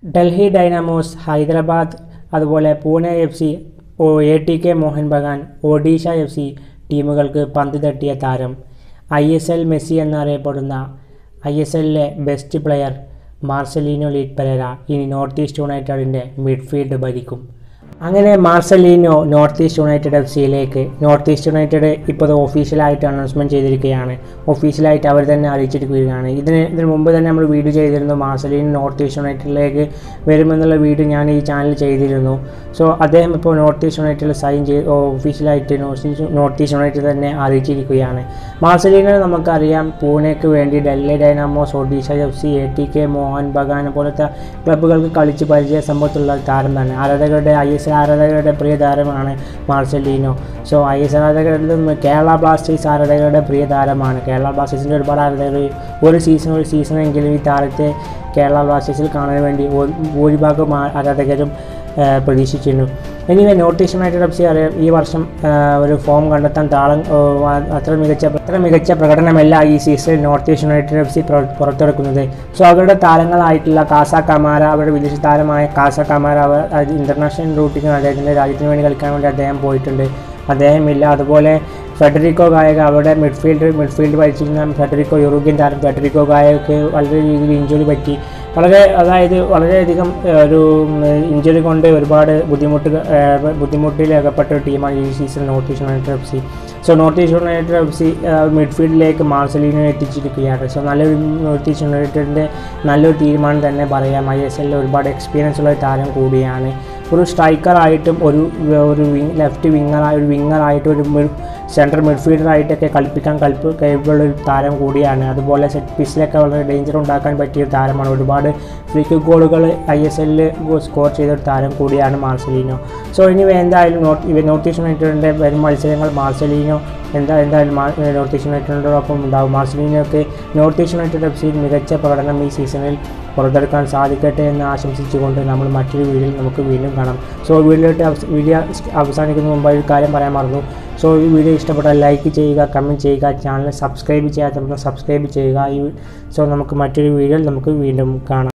Delhi Dynamos Hyderabad അതുപോലെ Pune F C ഒ A T K Mohun Bagan Odisha F C ടീമുകൾക്ക് പന്ത് തട്ടിയ താരം ഐ എസ് എൽ മെസ്സി എന്നറിയപ്പെടുന്ന ഐ എസ് എല്ലിലെ best player Marcelinho Leite Pereira ഇനി നോർത്ത് ഈസ്റ്റ് യുണൈറ്റഡിൻ്റെ മിഡ്ഫീൽഡ് ഭരിക്കും അങ്ങനെ Marcelinho North East United F സിയിലേക്ക് നോർത്ത് ഈസ്റ്റ് യുണൈറ്റഡ് ഇപ്പോൾ ഒഫീഷ്യലായിട്ട് അനൗൺസ്മെൻറ്റ് ചെയ്തിരിക്കുകയാണ് ഒഫീഷ്യലായിട്ട് അവർ തന്നെ അറിയിച്ചിരിക്കുകയാണ് ഇതിന് ഇതിന് മുമ്പ് തന്നെ നമ്മൾ വീഡിയോ ചെയ്തിരുന്നു മാർസലീനോ നോർത്ത് ഈസ്റ്റ് യുണൈറ്റഡിലേക്ക് വരുമെന്നുള്ള വീഡിയോ ഞാൻ ഈ ചാനൽ ചെയ്തിരുന്നു സോ അദ്ദേഹം ഇപ്പോൾ നോർത്ത് ഈസ്റ്റ് യുണൈറ്റഡിൽ സൈൻ ചെയ്ത് ഒഫീഷ്യലായിട്ട് North East North East United തന്നെ അറിയിച്ചിരിക്കുകയാണ് മാർസലീനോ നമുക്കറിയാം പൂനെക്ക് വേണ്ടി Delhi Dynamos Odisha F C A T K Mohun Bagan പോലത്തെ ക്ലബ്ബുകൾക്ക് കളിച്ച് പരിചയ സമ്പത്തുള്ള താരം തന്നെ ആരാധകരുടെ ഐ എസ് എൽ ആരാധകരുടെ പ്രിയ താരമാണ് Marcelinho so I S L ആരാധകരുടെ കേരള ബ്ലാസ്റ്റേഴ്സ് ആരാധകരുടെ പ്രിയ താരമാണ് കേരള ബ്ലാസ്റ്റേഴ്സിൻ്റെ ഒരുപാട് ആരാധകർ ഒരു സീസൺ ഒരു സീസണെങ്കിലും ഈ താരത്തെ കേരള ബ്ലാസ്റ്റേഴ്സിൽ കാണാൻ വേണ്ടി ഭൂ- ഭൂരിഭാഗം ആ- ആരാധകരും ആ, പ്രതീക്ഷിച്ചിരുന്നു anyway North East United F C അറിയാം ഈ വർഷം ആ, ഒരു ഫോം കണ്ടെത്താൻ താളം ഓ, ആ- അത്ര മികച്ച അത്ര മികച്ച പ്രകടനമല്ല ഈ സീസണിൽ North East United F C പുറത്തിറക്കുന്നത് സോ അവരുടെ താരങ്ങളായിട്ടുള്ള കാസ കമാര അവരുടെ വിദേശ താരമായ കാസ കമാര അവർ ഇൻ്റർനാഷണൽ റൂട്ടിന് അദ്ദേഹത്തിൻ്റെ രാജ്യത്തിന് വേണ്ടി കളിക്കാൻ വേണ്ടി അദ്ദേഹം പോയിട്ടുണ്ട് അദ്ദേഹമില്ല അതുപോലെ ഫെഡറിക്കോ ഗായക അവരുടെ മിഡ്ഫീൽഡ് മിഡ്ഫീൽഡ് ഭരിച്ചിരുന്ന ഫെഡറിക്കോ യൂറോപ്യൻ താരം ഫെഡറിക്കോ ഗായക്ക് വളരെ രീതിയിൽ ഇഞ്ചുറി പറ്റി വളരെ അതായത് വളരെയധികം ഏഹ്, ഒരു ഇഞ്ചുറി കൊണ്ട് ഒരുപാട് ബുദ്ധിമുട്ട് ഏഹ്, ബുദ്ധിമുട്ടിൽ അകപ്പെട്ട ഒരു ടീമാണ് ഈ season North East United F C so North East United F C മിഡ്ഫീൽഡിലേക്ക് മാർസലീനെ എത്തിച്ചിരിക്കുകയാണ് സോ നല്ലൊരു നോർത്ത് ഈസ്റ്റ് യുണൈറ്റഡിൻ്റെ നല്ലൊരു തീരുമാനം തന്നെ പറയാം ഐ എസ് എല്ലിൽ ഒരുപാട് എക്സ്പീരിയൻസ് ഉള്ള ഒരു താരം കൂടിയാണ് ഒരു സ്ട്രൈക്കറായിട്ടും ഒരു ഒരു വിങ് ലെഫ്റ്റ് വിങ്ങറായി ഒരു വിങ്ങറായിട്ട് ഒരു സെൻട്രൽ മിഡ്ഫീൽഡറായിട്ടൊക്കെ കളിപ്പിക്കാൻ കൽപ്പ് കഴിവുള്ള ഒരു താരം കൂടിയാണ് അതുപോലെ സെറ്റ് പീസിലൊക്കെ വളരെ ഡേഞ്ചർ ഉണ്ടാക്കാൻ പറ്റിയ ഒരു താരമാണ് ഒരുപാട് ഫ്രീ കിക്ക് ഗോളുകൾ ഐ എസ് എല്ലിൽ സ്കോർ ചെയ്ത ഒരു താരം കൂടിയാണ് മാർസലീനോ സോ ഇനി എന്തായാലും നോർത്ത് ഇവ നോർത്ത് ഈസ്റ്റ് യുണൈറ്റഡിൻ്റെ വരും മത്സരങ്ങൾ മാർസലീനോ എന്താ എന്തായാലും മാ- നോർത്ത് ഈസ്റ്റ് യുണൈറ്റഡിനോടൊപ്പം ഉണ്ടാവും മാർസലീനോക്ക് നോർത്ത് ഈസ്റ്റ് യുണൈറ്റഡ് എഫ് സിയിൽ മികച്ച പ്രകടനം ഈ സീസണിൽ പുറത്തെടുക്കാൻ സാധിക്കട്ടെ എന്ന് ആശംസിച്ചുകൊണ്ട് നമ്മൾ മറ്റൊരു വീഡിയോയിൽ നമുക്ക് വീണ്ടും കാണാം സോ വീഡിയോയിട്ട് അവസ- വീഡിയോ അവസാനിക്കുന്ന മുമ്പ് ഒരു കാര്യം പറയാൻ മറന്നു സോ ഈ വീഡിയോ ഇഷ്ടപ്പെട്ടാൽ ലൈക്ക് ചെയ്യുക കമൻറ്റ് ചെയ്യുക ചാനൽ സബ്സ്ക്രൈബ് ചെയ്യാത്തവർ സബ്സ്ക്രൈബ് ചെയ്യുക ഈ സോ നമുക്ക് മറ്റൊരു വീഡിയോയിൽ നമുക്ക് വീണ്ടും കാണാം